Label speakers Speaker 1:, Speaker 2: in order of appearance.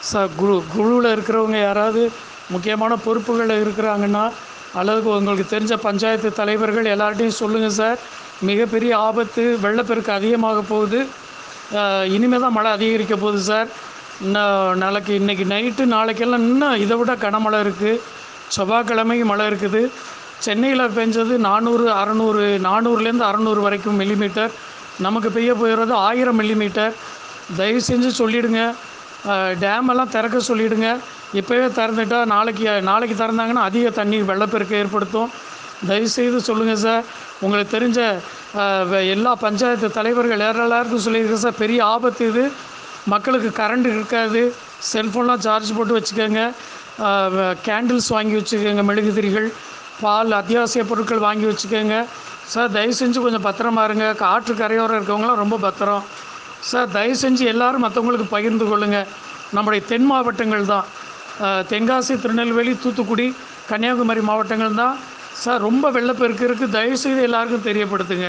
Speaker 1: sir குழு குழுவில் இருக்கிறவங்க யாராவது முக்கியமான பொறுப்புகளில் இருக்கிறாங்கன்னா அல்லது உங்களுக்கு தெரிஞ்ச பஞ்சாயத்து தலைவர்கள் எல்லார்ட்டையும் சொல்லுங்கள் சார் மிகப்பெரிய ஆபத்து வெள்ளப்பெருக்கு அதிகமாக போகுது இனிமேல் தான் மழை அதிகரிக்க போகுது சார் இன்னும் நாளைக்கு இன்றைக்கி நைட்டு நாளைக்கெல்லாம் இன்னும் இதை விட கனமழை இருக்குது செவ்வாய்க்கிழமை மழை இருக்குது சென்னையில் பெஞ்சது நானூறு அறநூறு நானூறுலேருந்து அறநூறு வரைக்கும் மில்லிமீட்டர் நமக்கு பெய்ய போகிறது ஆயிரம் மில்லிமீட்டர் தயவு செஞ்சு சொல்லிவிடுங்க டேம் எல்லாம் திறக்க சொல்லிவிடுங்க இப்போவே திறந்துட்டா நாளைக்கு நாளைக்கு திறந்தாங்கன்னா அதிக தண்ணீர் வெள்ளப்பெருக்கு ஏற்படுத்தும் தயவுசெய்து சொல்லுங்கள் சார் உங்களுக்கு தெரிஞ்ச அஹ், வெ- எல்லா பஞ்சாயத்து தலைவர்கள் யார் எல்லாருக்கும் சொல்லியிருக்கேன் சார் பெரிய ஆபத்து இது மக்களுக்கு கரண்ட் இருக்காது செல்ஃபோன்லாம் சார்ஜ் போட்டு வச்சுக்கோங்க கேண்டில்ஸ் வாங்கி வச்சுக்கோங்க மெழுகுதிரிகள் பால் அத்தியாவசிய பொருட்கள் வாங்கி வச்சுக்கோங்க சார் தயவு செஞ்சு கொஞ்சம் பத்திரமா இருங்க ஆற்று கரையோரம் இருக்கவங்களாம் ரொம்ப பத்திரம் சார் தயவு செஞ்சு எல்லாரும் மற்றவங்களுக்கு பகிர்ந்து கொள்ளுங்கள் நம்முடைய தென் மாவட்டங்கள் தான் அஹ், தென்காசி திருநெல்வேலி தூத்துக்குடி கன்னியாகுமரி மாவட்டங்கள் தான் சார் ரொம்ப வெள்ளப்பெருக்கு இருக்குது தயவுசெய்து எல்லாருக்கும் தெரியப்படுத்துங்க